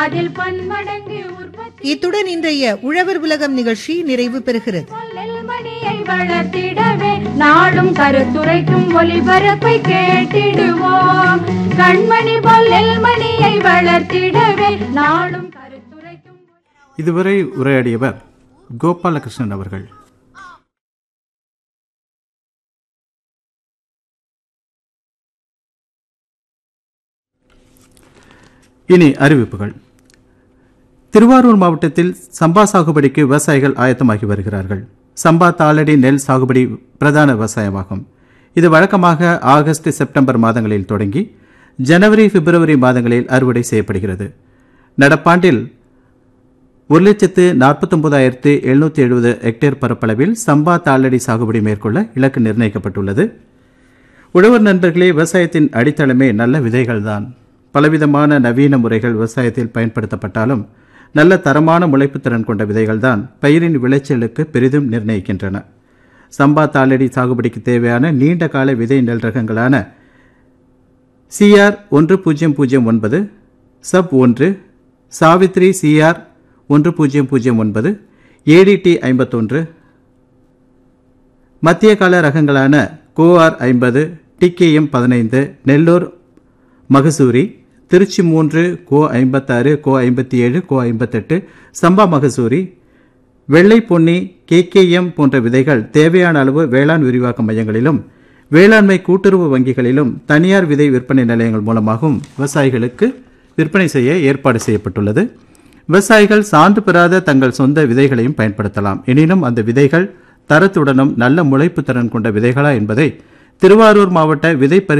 அதில் பன்மடங்கு உற்பத்தி இத்துடன் இன்றைய உழவர் உலகம் நிகழ்ச்சி நிறைவு பெறுகிறது நெல்மணியை வளர்த்திடவே நாடும் கருத்துரைக்கும் ஒளிபரப்பை கேட்டிடுவோம் கண்மணி போல் நெல்மணியை வளர்த்திடவே நாடும் கருத்துரைக்கும் இதுவரை உரையாடியவர் கோபாலகிருஷ்ணன் அவர்கள் இனி அறிவிப்புகள் திருவாரூர் மாவட்டத்தில் சம்பா சாகுபடிக்கு விவசாயிகள் ஆயத்தமாகி வருகிறார்கள் சம்பா தாளடி நெல் சாகுபடி பிரதான விவசாயமாகும் இது வழக்கமாக ஆகஸ்ட் செப்டம்பர் மாதங்களில் தொடங்கி ஜனவரி பிப்ரவரி மாதங்களில் அறுவடை செய்யப்படுகிறது நடப்பாண்டில் ஒரு லட்சத்து நாற்பத்தொன்பதாயிரத்து எழுநூற்றி எழுபது ஹெக்டேர் பரப்பளவில் சம்பா தாளடி சாகுபடி மேற்கொள்ள இலக்கு நிர்ணயிக்கப்பட்டுள்ளது உழவர் நண்பர்களே விவசாயத்தின் அடித்தளமே நல்ல விதைகள்தான் பலவிதமான நவீன முறைகள் விவசாயத்தில் பயன்படுத்தப்பட்டாலும் நல்ல தரமான முளைப்புத் திறன் கொண்ட விதைகள்தான் பயிரின் விளைச்சலுக்கு பெரிதும் நிர்ணயிக்கின்றன சம்பா தாளடி சாகுபடிக்கு தேவையான நீண்ட கால விதை நெல் ரகங்களான சிஆர் ஒன்று பூஜ்ஜியம் பூஜ்ஜியம் ஒன்பது சப் ஒன்று சாவித்ரி சிஆர் ஒன்று பூஜ்ஜியம் பூஜ்ஜியம் ஒன்பது ஏடிடி ஐம்பத்தொன்று மத்திய கால ரகங்களான கோஆர் ஐம்பது டிகேஎம் பதினைந்து நெல்லூர் மகசூரி திருச்சி மூன்று கோ ஐம்பத்தாறு கோ ஐம்பத்தி ஏழு கோ ஐம்பத்தெட்டு சம்பா மகசூரி வெள்ளை பொன்னி கேகேஎம் போன்ற விதைகள் தேவையான அளவு வேளாண் விரிவாக்க மையங்களிலும் வேளாண்மை கூட்டுறவு வங்கிகளிலும் தனியார் விதை விற்பனை நிலையங்கள் மூலமாகவும் விவசாயிகளுக்கு விற்பனை செய்ய ஏற்பாடு செய்யப்பட்டுள்ளது விவசாயிகள் சான்று பெறாத தங்கள் சொந்த விதைகளையும் பயன்படுத்தலாம் எனினும் அந்த விதைகள் தரத்துடனும் நல்ல முளைப்பு திறன் கொண்ட விதைகளா என்பதை திருவாரூர் மாவட்ட விதை பரி